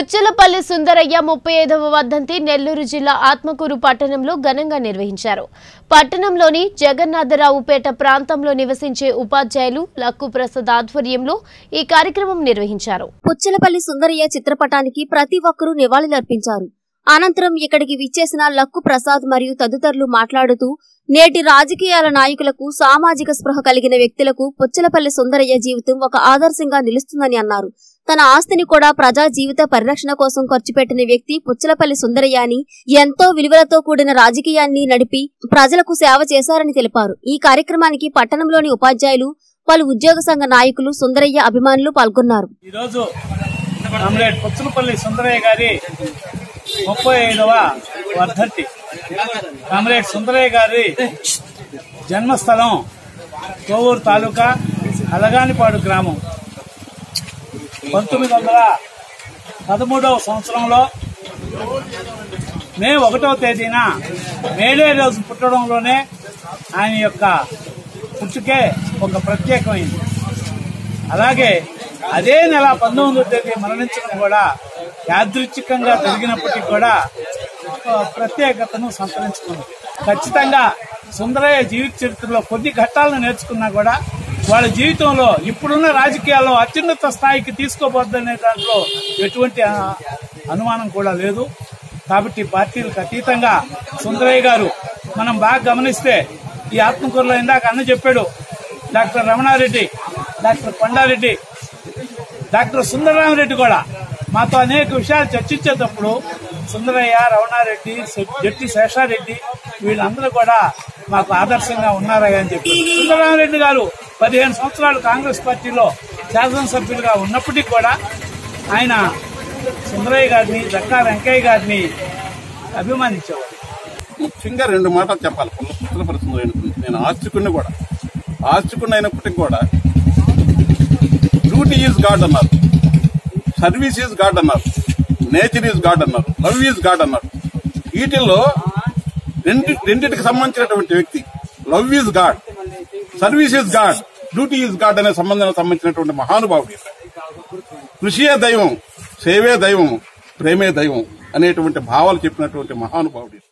పుచ్చలపల్లి సుందరయ్య ముప్పై ఐదవ వర్ధంతి నెల్లూరు జిల్లా ఆత్మకూరు పట్టణంలో ఘనంగా నిర్వహించారు పట్టణంలోని జగన్నాథరావుపేట ప్రాంతంలో నివసించే ఉపాధ్యాయులు లక్కు ప్రసాద్ ఆధ్వర్యంలో ఈ కార్యక్రమం నిర్వహించారు పుచ్చలపల్లి సుందరయ్య చిత్రపటానికి ప్రతి ఒక్కరూ నివాళులర్పించారు అనంతరం ఇక్కడికి విచ్చేసిన లక్కు ప్రసాద్ మరియు తదితరులు మాట్లాడుతూ నేటి రాజకీయాల నాయకులకు సామాజిక స్పృహ కలిగిన వ్యక్తులకు పుచ్చలపల్లి సుందరయ్య జీవితం ఒక ఆదర్శంగా నిలుస్తుందని అన్నారు తన ఆస్తిని కూడా ప్రజా జీవిత పరిరక్షణ కోసం ఖర్చు పెట్టిన వ్యక్తి పుచ్చలపల్లి సుందరయ్య అని ఎంతో విలువలతో కూడిన రాజకీయాన్ని నడిపి ప్రజలకు సేవ చేశారని తెలిపారు ఈ కార్యక్రమానికి పట్టణంలోని ఉపాధ్యాయులు పలు ఉద్యోగ సంఘ నాయకులు సుందరయ్య అభిమానులు పాల్గొన్నారు ఈరోజు కామ్రేడ్ పుచ్చలపల్లి సుందరయ్య గారి ముప్పై ఐదవ వర్ధంతి కామ్రేడ్ సుందరయ్య గారి జన్మస్థలం కోవూరు తాలూకా అలగానిపాడు గ్రామం పంతొమ్మిది వందల పదమూడవ సంవత్సరంలో మే ఒకటవ తేదీన మేడే రోజు పుట్టడంలోనే ఆయన యొక్క పుట్టుకే ఒక ప్రత్యేకమైంది అలాగే అదే నెల పంతొమ్మిదవ తేదీ మరణించడం కూడా యాదృచ్ఛికంగా జరిగినప్పటికీ కూడా ఒక ప్రత్యేకతను సంతరించుకుంది ఖచ్చితంగా సుందరయ్య జీవిత చరిత్రలో కొద్ది ఘట్టాలను నేర్చుకున్నా కూడా వాళ్ళ జీవితంలో ఇప్పుడున్న రాజకీయాల్లో అత్యున్నత స్థాయికి తీసుకోబోద్దనే దాంట్లో ఎటువంటి ఆ, అనుమానం కూడా లేదు కాబట్టి పార్టీలకు అతీతంగా సుందరయ్య గారు మనం బాగా గమనిస్తే ఈ ఆత్మకూరులో ఇందాక అన్న చెప్పాడు doctor Ramanareddy doctor Kondareddy doctor Sundararamareddy కూడా మాతో అనేక విషయాలు చర్చించేటప్పుడు సుందరయ్య రమణారెడ్డి శె- జట్టి శేషారెడ్డి వీళ్ళందరూ కూడా మాకు ఆదర్శంగా ఉన్నారయ్య అని చెప్పి సుందరరామరెడ్డి గారు పదిహేను సంవత్సరాలు కాంగ్రెస్ పార్టీలో శాసనసభ్యులుగా ఉన్నప్పటికీ కూడా ఆయన సుందరయ్య గారిని దక్కా వెంకయ్య గారిని అభిమానించేవారు ముఖ్యంగా రెండు మాటలు చెప్పాలి పుల్ల పరిస్థితుల గురించి నేను ఆస్తికుడిని కూడా ఆస్తికుడిని అయినప్పటికీ కూడా డ్యూటీ ఈజ్ గాడ్ అన్నారు సర్వీస్ ఈజ్ గాడ్ అన్నారు నేచర్ ఈజ్ గాడ్ అన్నారు లవ్ ఈజ్ గాడ్ అన్నారు వీటిల్లో రెండు రెండింటికి సంబంధించినటువంటి వ్యక్తి love is God service is God duty is God అనే సంబంధానికి సంబంధించినటువంటి మహానుభావుడు ఈయన. కృషియే దైవం సేవే దైవం ప్రేమే దైవం అనేటువంటి భావాలు చెప్పినటువంటి మహానుభావుడు ఈయన.